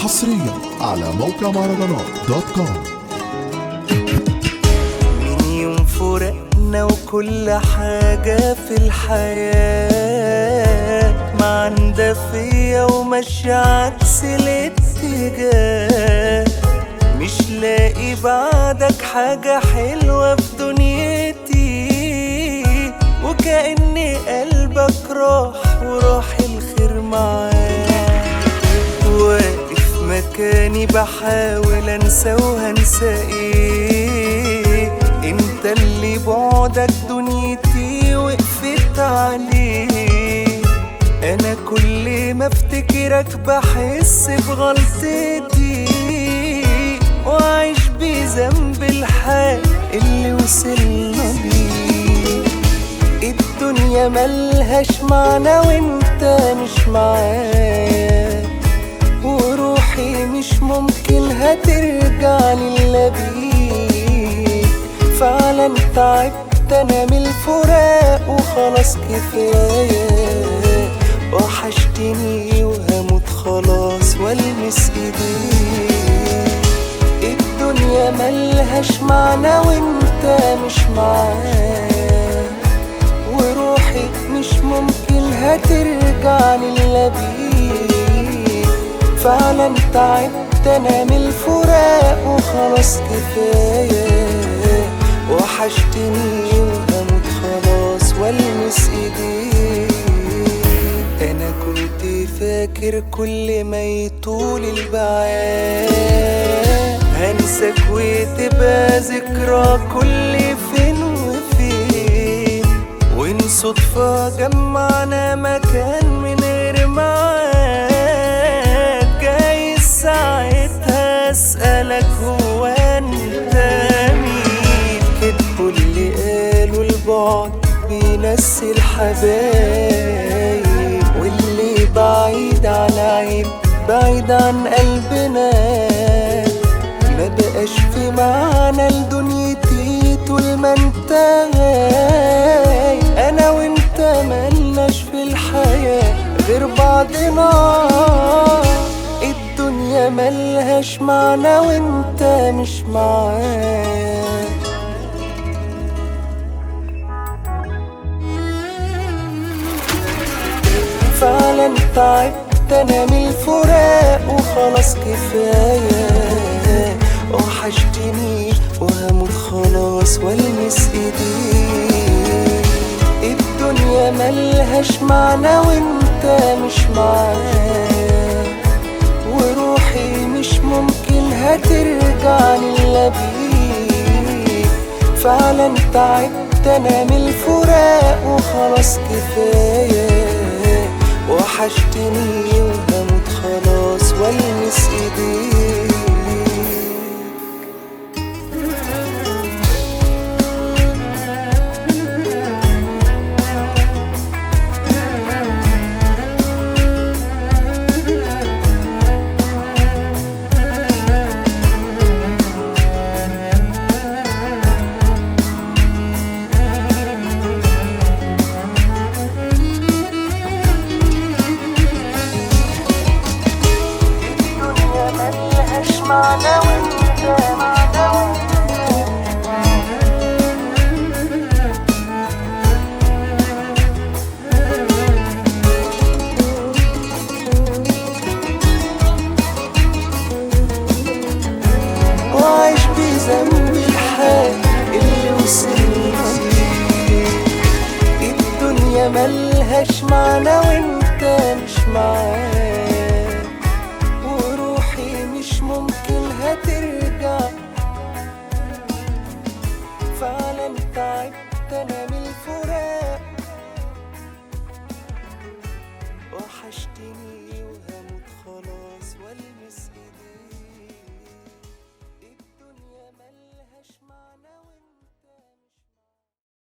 حصريا على موقع مهرجانات دوت كوم من يوم فرقنا وكل حاجة في الحياة ما عندها فيا وماشية عكس الاتجاه مش لاقي بعدك حاجة حلوة في دنيتي وكأن قلبك راح وراح الخير معاه واقف مكاني بحاول انسى وهنسى ايه انت اللي بعدك دنيتي وقفت عليه انا كل ما افتكرك بحس بغلطتي واعيش بذنب الحال اللي وصلنا ليه الدنيا ملهاش معنى وانت مش معايا وروحي مش ممكن هترجع للي بيك فعلا تعبت انا من الفراق وخلاص كفايه وحشتني وهموت خلاص والمس ايديك الدنيا ملهاش معنى وانت مش معايا وروحي مش ممكن هترجع للي بيك فعلا تعبت انا من الفراق وخلاص كفايه وحشتني وهموت خلاص والمس ايديك انا كنت فاكر كل ما يطول البعاد هنساك وتبقى ذكرى كل فين وفين وإن صدفة جمعنا مكان من غير ميعاد جاي ساعتها أسألك هو أنت مين كدبوا اللي قالوا البعد بينسي الحبايب واللي بعيد عن عيب بعيد عن قلبنا ما بقاش في معنى لدنيتي طول ما انت غايب انا وانت ملناش في الحياة غير بعضنا الدنيا ملهاش معنى وانت مش معايا فعلا تعبت انا من الفراق وخلاص كفايه وحشتني وهموت خلاص والمس ايديك الدنيا ملهاش معنى وانت مش معايا وروحي مش ممكن هترجع للي بيك فعلا تعبت انا من الفراق وخلاص كفايه وحشتني وهموت خلاص والمس ايديك الدنيا ملهاش معنى وانت معنى وانت وعايش بذنب الحال اللي وصلنا ليه الدنيا ملهاش معنى وانت مش معايا وروحي مش ممكن هترجع